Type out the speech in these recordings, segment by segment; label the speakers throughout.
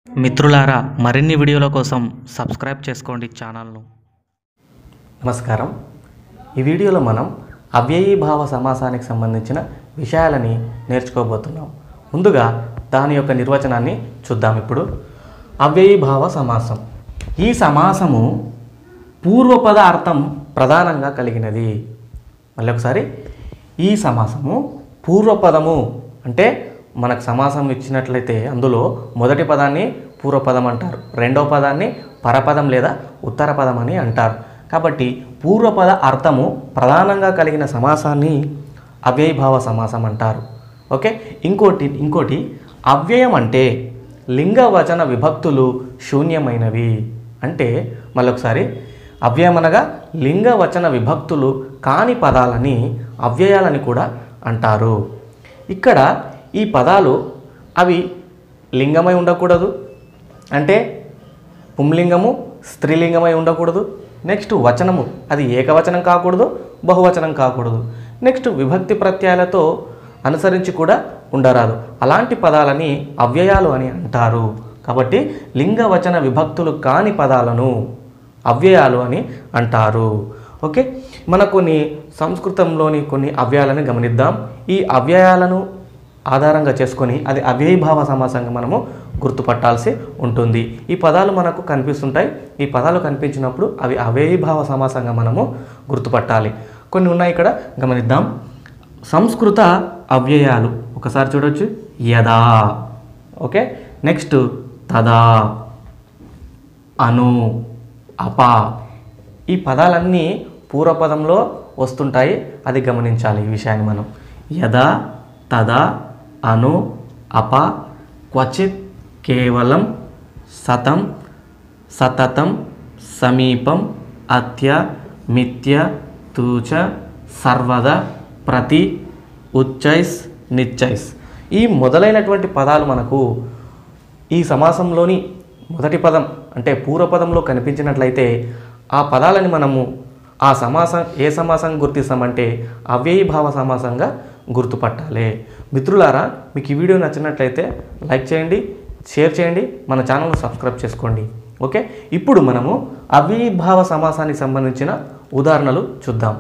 Speaker 1: మిత్రులారా మరిన్ని వీడియోల కోసం సబ్స్క్రైబ్ చేసుకోండి ఛానల్ను
Speaker 2: నమస్కారం ఈ వీడియోలో మనం అవ్యయీభావ సమాసానికి సంబంధించిన విషయాలని నేర్చుకోబోతున్నాం ముందుగా దాని యొక్క నిర్వచనాన్ని చూద్దాం ఇప్పుడు అవ్యయీభావ సమాసం ఈ సమాసము పూర్వపద అర్థం ప్రధానంగా కలిగినది మళ్ళీ ఒకసారి ఈ సమాసము పూర్వపదము అంటే మనకు సమాసం ఇచ్చినట్లయితే అందులో మొదటి పదాన్ని పూర్వపదం అంటారు రెండవ పదాన్ని పరపదం లేదా ఉత్తర పదం అని అంటారు కాబట్టి పూర్వపద అర్థము ప్రధానంగా కలిగిన సమాసాన్ని అవ్యయభావ సమాసం అంటారు ఓకే ఇంకోటి ఇంకోటి అవ్యయం అంటే లింగ వచన విభక్తులు శూన్యమైనవి అంటే మళ్ళొకసారి అవ్యయం అనగా లింగ వచన విభక్తులు కాని పదాలని అవ్యయాలని కూడా అంటారు ఇక్కడ ఈ పదాలు అవి లింగమై ఉండకూడదు అంటే పుంలింగము స్త్రీలింగమై ఉండకూడదు నెక్స్ట్ వచనము అది ఏకవచనం కాకూడదు బహువచనం కాకూడదు నెక్స్ట్ విభక్తి ప్రత్యయాలతో అనుసరించి కూడా ఉండరాదు అలాంటి పదాలని అవ్యయాలు అని అంటారు కాబట్టి లింగ వచన విభక్తులు కాని పదాలను అవ్యయాలు అని అంటారు ఓకే మన కొన్ని సంస్కృతంలోని కొన్ని అవ్యయాలను గమనిద్దాం ఈ అవ్యయాలను ఆధారంగా చేసుకొని అది అవ్యయీభావ సమాసంగా మనము గుర్తుపట్టాల్సి ఉంటుంది ఈ పదాలు మనకు కనిపిస్తుంటాయి ఈ పదాలు కనిపించినప్పుడు అవి అవ్యయీభావ సమాసంగా మనము గుర్తుపట్టాలి కొన్ని ఉన్నాయి ఇక్కడ గమనిద్దాం సంస్కృత అవ్యయాలు ఒకసారి చూడొచ్చు యదా ఓకే నెక్స్ట్ తదా అను అప ఈ పదాలన్నీ పూర్వపదంలో వస్తుంటాయి అది గమనించాలి ఈ విషయాన్ని మనం యదా తదా అను అప క్వచిత్ కేవలం సతం సతతం సమీపం అత్య మిథ్య తూచ సర్వద ప్రతి ఉచ్చైస్ నిచ్చైస్ ఈ మొదలైనటువంటి పదాలు మనకు ఈ సమాసంలోని మొదటి పదం అంటే పూర్వపదంలో కనిపించినట్లయితే ఆ పదాలని మనము ఆ సమాసం ఏ సమాసం గుర్తిస్తామంటే అవ్యయీభావ సమాసంగా గుర్తుపట్టాలి మిత్రులారా మీకు ఈ వీడియో నచ్చినట్లయితే లైక్ చేయండి షేర్ చేయండి మన ఛానల్ను సబ్స్క్రైబ్ చేసుకోండి ఓకే ఇప్పుడు మనము అవ్యయీభావ సమాసానికి సంబంధించిన ఉదాహరణలు చూద్దాం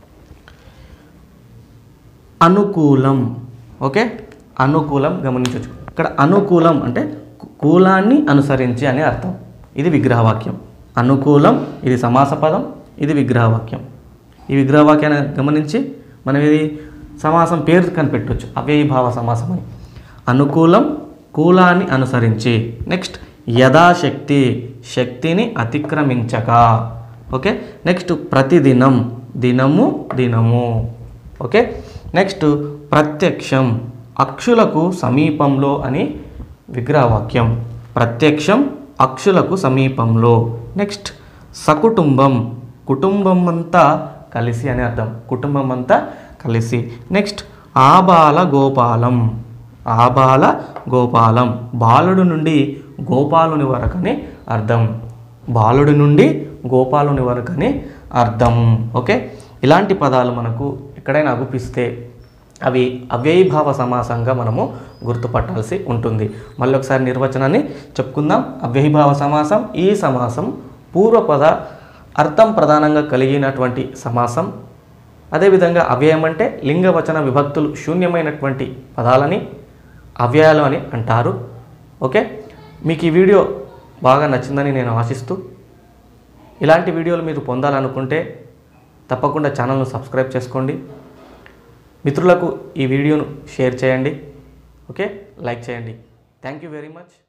Speaker 2: అనుకూలం ఓకే అనుకూలం గమనించవచ్చు ఇక్కడ అనుకూలం అంటే కు- కూలాన్ని అనుసరించి అని అర్థం ఇది విగ్రహవాక్యం అనుకూలం ఇది సమాస పదం ఇది విగ్రహవాక్యం ఈ విగ్రహవాక్యాన్ని గమనించి మనం ఇది సమాసం పేరు కనిపెట్టవచ్చు అవ్యయీభావ సమాసం అని అనుకూలం కూలాన్ని అనుసరించి నెక్స్ట్ యథాశక్తి శక్తిని అతిక్రమించక ఓకే నెక్స్ట్ ప్రతిదినం దినము దినము ఓకే నెక్స్ట్ ప్రత్యక్షం అక్షులకు సమీపంలో అని విగ్రహవాక్యం ప్రత్యక్షం అక్షులకు సమీపంలో నెక్స్ట్ సకుటుంబం కుటుంబం అంతా కలిసి అని అర్థం కుటుంబం అంతా కలిసి నెక్స్ట్ ఆబాల గోపాలం ఆబాల గోపాలం బాలుడు నుండి గోపాలుని వరకని అర్థం బాలుడి నుండి గోపాలుని వరకని అర్థం ఓకే ఇలాంటి పదాలు మనకు ఎక్కడైనా అగుపిస్తే అవి అవ్యయీభావ సమాసంగా మనము గుర్తుపట్టాల్సి ఉంటుంది మళ్ళీ ఒకసారి నిర్వచనాన్ని చెప్పుకుందాం అవ్యయీభావ సమాసం ఈ సమాసం పూర్వపద అర్థం ప్రధానంగా కలిగినటువంటి సమాసం అదేవిధంగా అవ్యయం అంటే లింగవచన విభక్తులు శూన్యమైనటువంటి పదాలని అవ్యయాలు అని అంటారు ఓకే మీకు ఈ వీడియో బాగా నచ్చిందని నేను ఆశిస్తూ ఇలాంటి వీడియోలు మీరు పొందాలనుకుంటే తప్పకుండా ఛానల్ను సబ్స్క్రైబ్ చేసుకోండి మిత్రులకు ఈ వీడియోను షేర్ చేయండి ఓకే లైక్ చేయండి థ్యాంక్ యూ వెరీ మచ్